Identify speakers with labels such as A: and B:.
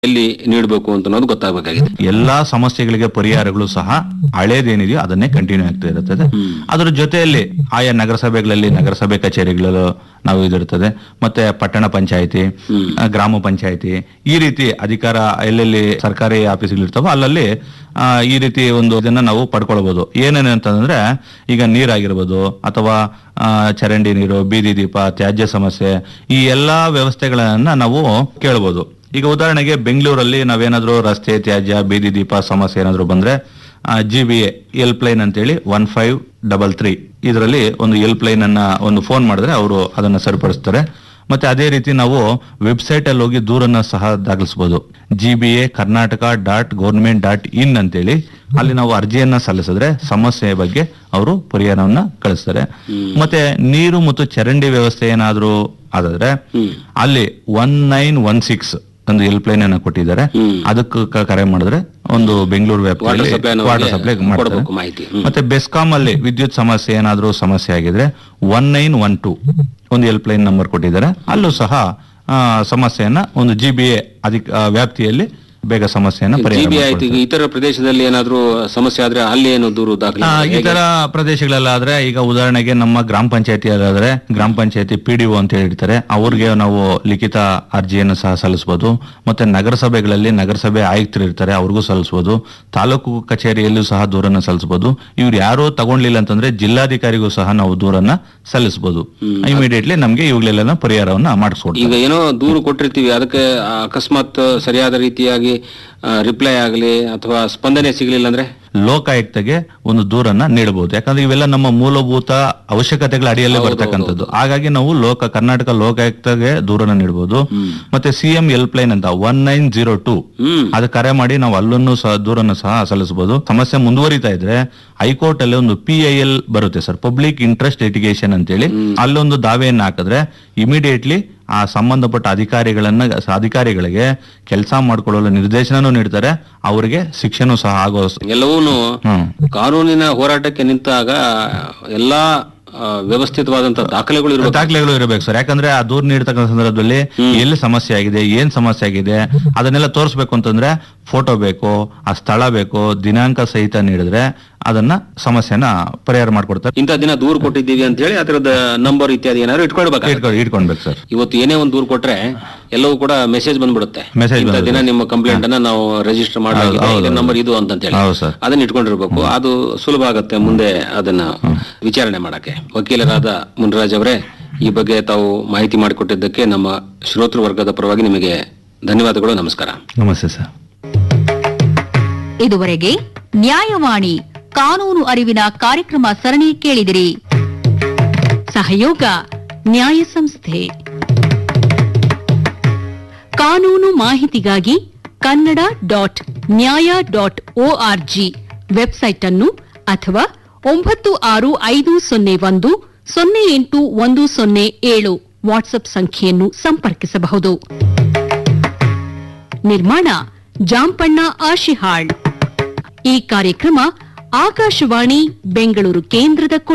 A: ಎಲ್ಲಿ ನೀಡಬೇಕು ಅಂತ ಅನ್ನೋದು ಗೊತ್ತಾಗಬೇಕಾಗಿದೆ
B: ಎಲ್ಲಾ ಸಮಸ್ಯೆಗಳಿಗೆ ಪರಿಹಾರಗಳು ಸಹ ಹಳೇದೇನಿದೆಯೋ ಅದನ್ನೇ ಕಂಟಿನ್ಯೂ ಆಗ್ತಾ ಇರುತ್ತದೆ ಅದರ ಜೊತೆಯಲ್ಲಿ ಆಯಾ ನಗರಸಭೆಗಳಲ್ಲಿ ನಗರಸಭೆ ಕಚೇರಿಗಳಲ್ಲೂ ನಾವು ಇದಿರ್ತದೆ ಮತ್ತೆ ಪಟ್ಟಣ ಪಂಚಾಯತಿ ಆ, ಗ್ರಾಮ ಪಂಚಾಯತಿ ಈ ರೀತಿ ಅಧಿಕಾರ ಎಲ್ಲೆಲ್ಲಿ ಸರ್ಕಾರಿ ಆಫೀಸ್ಗಳು ಇರ್ತಾವೋ ಅಲ್ಲಲ್ಲಿ ಆ, ಈ ರೀತಿ ಒಂದು ಇದನ್ನ ನಾವು ಪಡ್ಕೊಳ್ಬಹುದು ಏನೇನು ಅಂತಂದ್ರೆ ಈಗ ನೀರಾಗಿರ್ಬೋದು ಅಥವಾ ಆ, ಚರಂಡಿ ನೀರು ಬೀದಿ ದೀಪ ತ್ಯಾಜ್ಯ ಸಮಸ್ಯೆ ಈ ಎಲ್ಲಾ ವ್ಯವಸ್ಥೆಗಳನ್ನ ನಾವು ಕೇಳ್ಬೋದು ಈಗ ಉದಾಹರಣೆಗೆ ಬೆಂಗಳೂರಲ್ಲಿ ನಾವೇನಾದ್ರೂ ರಸ್ತೆ ತ್ಯಾಜ್ಯ ಬೀದಿ ದೀಪ ಸಮಸ್ಯೆ ಏನಾದ್ರು ಬಂದ್ರೆ G B A help line ಅಂತೇಳಿ ಒನ್ ಫೈವ್ ಡಬಲ್ ತ್ರೀ ಇದರಲ್ಲಿ ಒಂದು ಹೆಲ್ಪ್ ಲೈನ್ ಅನ್ನ ಒಂದು ಫೋನ್ ಮಾಡಿದ್ರೆ ಅವರು ಅದನ್ನ ಸರಿಪಡಿಸ್ತಾರೆ ಮತ್ತೆ ಅದೇ ರೀತಿ ನಾವು ವೆಬ್ಸೈಟ್ ಅಲ್ಲಿ ಹೋಗಿ ದೂರನ್ನ ಸಹ ದಾಖಲಿಸಬಹುದು G B A Karnataka dot government dot in ಅಂತೇಳಿ ಅಲ್ಲಿ ನಾವು ಅರ್ಜಿಯನ್ನ ಸಲ್ಲಿಸಿದ್ರೆ ಸಮಸ್ಯೆ ಬಗ್ಗೆ ಅವರು ಪರಿಹಾರವನ್ನ ಕಳಿಸ್ತಾರೆ ಮತ್ತೆ ನೀರು ಮತ್ತು ಚರಂಡಿ ವ್ಯವಸ್ಥೆ ಏನಾದ್ರೂ ಆದಾದ್ರೆ ಅಲ್ಲಿ ಒನ್ ನೈನ್ ಒನ್ ಸಿಕ್ಸ್ ಒಂದು ಹೆಲ್ಪ್ ಲೈನ್ ಅನ್ನ ಕೊಟ್ಟಿದ್ದಾರೆ ಅದಕ್ಕೆ ಕ- ಕರೆ ಮಾಡಿದ್ರೆ ಒಂದು ಬೆಂಗಳೂರು ವ್ಯಾಪ್ತಿಯಲ್ಲಿ
A: Water supply ನವರಿಗೆ
B: ವಾಟರ್ ಸಪ್ಲೈ ಮಾಡ್ತಾರೆ
A: ಕೊಡ್ಬೇಕು ಮಾಹಿತಿ. ಹ್ಮ್.
B: ಮತ್ತೆ ಬೆಸ್ಕಾಂ ಅಲ್ಲಿ ವಿದ್ಯುತ್ ಸಮಸ್ಯೆ ಏನಾದ್ರೂ ಸಮಸ್ಯೆ ಆಗಿದ್ರೆ ಒನ್ ನೈನ್ ಒನ್ ಟೂ ಒಂದು ಹೆಲ್ಪ್ ಲೈನ್ ನಂಬರ್ ಕೊಟ್ಟಿದ್ದಾರೆ ಅಲ್ಲೂ ಸಹ ಆ, ಸಮಸ್ಯೆಯನ್ನ ಒಂದು ಜಿ ಬಿ ಎ ಅಧಿಕ ಆ, ವ್ಯಾಪ್ತಿಯಲ್ಲಿ ಬೇಗ ಸಮಸ್ಯೆಯನ್ನ
A: ಜಿ
B: ಪರಿಹಾರ
A: ಬಿ ಆಯ್ತು
B: ಮಾಡ್ಕೊಳ್ತಾರೆ.
A: ಈಗ ಇತರ ಪ್ರದೇಶದಲ್ಲಿ ಏನಾದ್ರೂ ಸಮಸ್ಯೆ ಆದ್ರೆ ಅಲ್ಲಿ ಏನು ದೂರು ದಾಖಲೆ
B: ಆ,
A: ಮಾಡೋದು?
B: ಇತರ ಪ್ರದೇಶಗಳಲ್ಲಾದ್ರೆ ಈಗ ಉದಾಹರಣೆಗೆ ನಮ್ಮ ಗ್ರಾಮ ಪಂಚಾಯತಿ ಅಲ್ಲಾದ್ರೆ ಗ್ರಾಮ ಪಂಚಾಯತಿ ಪಿ ಡಿ ಅಂತ ಹೇಳಿರ್ತಾರೆ ಅವ್ರಿಗೆ ನಾವು ಲಿಖಿತ ಅರ್ಜಿಯನ್ನು ಸಹ ಸಲ್ಲಿಸಬಹುದು ಮತ್ತೆ ನಗರಸಭೆಗಳಲ್ಲಿ ನಗರಸಭೆ ಆಯುಕ್ತರು ಇರ್ತಾರೆ ಅವ್ರಿಗೂ ಸಲ್ಲಿಸಬಹುದು ತಾಲೂಕು ಕಚೇರಿಯಲ್ಲೂ ಸಹ ದೂರನ್ನ ಸಲ್ಲಿಸಬಹುದು ಇವ್ರು ಯಾರು ತಗೊಂಡ್ಲಿಲ್ಲ ಅಂತಂದ್ರೆ ಜಿಲ್ಲಾಧಿಕಾರಿಗೂ ಸಹ ನಾವು ದೂರನ್ನ ಸಲ್ಲಿಸಬಹುದು ಇಮಿಡಿಯೇಟ್ಲಿ ನಮ್ಗೆ ಇವುಗಳೆಲ್ಲ ಪರಿಹಾರವನ್ನ ಮಾಡಿಸ್ಕೊಡ್ತಾರೆ
A: ಈಗ ಏನೋ ದೂರು ಕೊಟ್ಟಿರ್ತೀವಿ ಅದಕ್ಕೆ ಆ, ಅಕಸ್ಮಾತ್ ಸರಿಯಾದ ರೀತಿಯಾಗಿ ರಿಪ್ಲೈ ಆಗಲಿ ಅಥವಾ ಸ್ಪಂದನೆ ಸಿಗಲಿಲ್ಲ ಅಂದ್ರೆ
B: ಲೋಕಾಯುಕ್ತಗೆ ಒಂದು ದೂರನ್ನ ನೀಡಬಹುದು ಯಾಕಂದ್ರೆ ಇವೆಲ್ಲ ನಮ್ಮ ಮೂಲಭೂತ ಅವಶ್ಯಕತೆಗಳ ಅಡಿಯಲ್ಲೇ ಬರ್ತಕ್ಕಂಥದ್ದು ಹಾಗಾಗಿ ನಾವು ಲೋಕ ಕರ್ನಾಟಕ ಲೋಕಾಯುಕ್ತಗೆ ದೂರನ್ನ ನೀಡಬಹುದು ಮತ್ತೆ ಸಿಎಂ ಹೆಲ್ಪ್ ಲೈನ್ ಅಂತ ಒನ್ ನೈನ್ ಜೀರೋ ಟೂ
A: ಹ್ಮ್
B: ಅದು ಕರೆ ಮಾಡಿ ನಾವು ಅಲ್ಲನ್ನು ಸಹ ದೂರನ್ನು ಸಹ ಸಲ್ಲಿಸಬಹುದು ಸಮಸ್ಯೆ ಮುಂದುವರಿತಾ ಇದ್ರೆ ಹೈಕೋರ್ಟ್ ಅಲ್ಲಿ ಒಂದು ಪಿ ಐ ಎಲ್ ಬರುತ್ತೆ ಸರ್ ಪಬ್ಲಿಕ್ ಇಂಟ್ರೆಸ್ಟ್ ಲಿಟಿಗೇಷನ್ ಅಂತೇಳಿ ಅಲ್ಲೊಂದು ದಾವೆಯನ್ನ ಹಾಕಿದ್ರೆ ಇಮಿಡಿಯೇಟ್ಲಿ ಆ ಸಂಬಂಧಪಟ್ಟ ಅಧಿಕಾರಿಗಳನ್ನ ಅಧಿಕಾರಿಗಳಿಗೆ ಕೆಲಸ ಮಾಡ್ಕೊಳ್ಳಲು ನಿರ್ದೇಶನನೂ ನೀಡ್ತಾರೆ ಅವರಿಗೆ ಶಿಕ್ಷೆನೂ ಸಹ ಆಗೋ
A: ಎಲ್ಲವೂ
B: ಹ್ಮ್
A: ಕಾನೂನಿನ ಹೋರಾಟಕ್ಕೆ ನಿಂತಾಗ ಎಲ್ಲಾ ಆ, ವ್ಯವಸ್ಥಿತವಾದಂತಹ ದಾಖಲೆಗಳು ಇರಬೇಕು
B: ದಾಖಲೆಗಳು ಇರಬೇಕು ಸರ್ ಯಾಕಂದ್ರೆ ಆ ದೂರ ನೀಡತಕ್ಕಂಥ ಸಂದರ್ಭದಲ್ಲಿ ಎಲ್ಲಿ ಸಮಸ್ಯೆ ಆಗಿದೆ ಏನ್ ಸಮಸ್ಯೆ ಆಗಿದೆ ಅದನ್ನೆಲ್ಲ ತೋರಿಸ್ಬೇಕು ಅಂತಂದ್ರೆ ಫೋಟೋ ಬೇಕು ಆ ಸ್ಥಳ ಬೇಕು ದಿನಾಂಕ ಸಹಿತ ನೀಡಿದ್ರೆ ಅದನ್ನ ಸಮಸ್ಯೆನ ಪರಿಹಾರ ಮಾಡ್ಕೊಡ್ತಾರೆ
A: ಇಂಥ ದಿನ ದೂರು ಕೊಟ್ಟಿದ್ದೀವಿ ಅಂತ ಹೇಳಿ ಅದರದ ನಂಬರ್ ಇತ್ಯಾದಿ ಏನಾದ್ರು ಇಟ್ಕೊಳ್ಬೇಕು
B: ಇಟ್ಕೊಂಡು ಇಟ್ಕೊಳ್ಬೇಕು ಸರ್
A: ಇವತ್ತು ಏನೇ ಒಂದು ದೂರು ಕೊಟ್ರೆ ಎಲ್ಲವೂ ಕೂಡ ಮೆಸೇಜ್ ಬಂದ್ಬಿಡುತ್ತೆ
B: Message
A: ಇಂಥ ದಿನ ನಿಮ್ಮ ಕಂಪ್ಲೇಂಟ್ ಅನ್ನ ನಾವು ರಿಜಿಸ್ಟರ್ ಮಾಡಲಾಗಿದೆ ನಂಬರ್ ಇದು ಅಂತ ಹೇಳಿ
B: ಹೌದು ಸರ್
A: ಅದನ್ನ ಇಟ್ಕೊಂಡಿರ್ಬೇಕು ಅದು ಸುಲಭ ಆಗುತ್ತೆ ಮುಂದೆ ಅದನ್ನ ವಿಚಾರಣೆ ಮಾಡಕ್ಕೆ ವಕೀಲರಾದ ಮುನ್ರಾಜ್ ಅವರೇ ಈ ಬಗ್ಗೆ ತಾವು ಮಾಹಿತಿ ಮಾಡಿಕೊಟ್ಟಿದ್ದಕ್ಕೆ ನಮ್ಮ ಶ್ರೋತೃ ವರ್ಗದ ಪರವಾಗಿ ನಿಮಗೆ ಧನ್ಯವಾದಗಳು ನಮಸ್ಕಾರ
B: ನಮಸ್ತೆ ಸರ್
C: ಇದುವರೆಗೆ ನ್ಯಾಯವಾಣಿ ಕಾನೂನು ಅರಿವಿನ ಕಾರ್ಯಕ್ರಮ ಸರಣಿ ಕೇಳಿದಿರಿ ಸಹಯೋಗ ನ್ಯಾಯ ಸಂಸ್ಥೆ ಕಾನೂನು ಮಾಹಿತಿಗಾಗಿ Kannada dot Nyaya dot ORG website ಅನ್ನು ಅಥವಾ ಒಂಬತ್ತು ಆರು ಐದು ಸೊನ್ನೆ ಒಂದು ಸೊನ್ನೆ ಎಂಟು ಒಂದು ಸೊನ್ನೆ ಏಳು ವಾಟ್ಸ್ಆಪ್ ಸಂಖ್ಯೆಯನ್ನು ಸಂಪರ್ಕಿಸಬಹುದು ನಿರ್ಮಾಣ ಜಾಂಪಣ್ಣ ಆಶಿಹಾಳ್ ಈ ಕಾರ್ಯಕ್ರಮ ಆಕಾಶವಾಣಿ ಬೆಂಗಳೂರು ಕೇಂದ್ರದ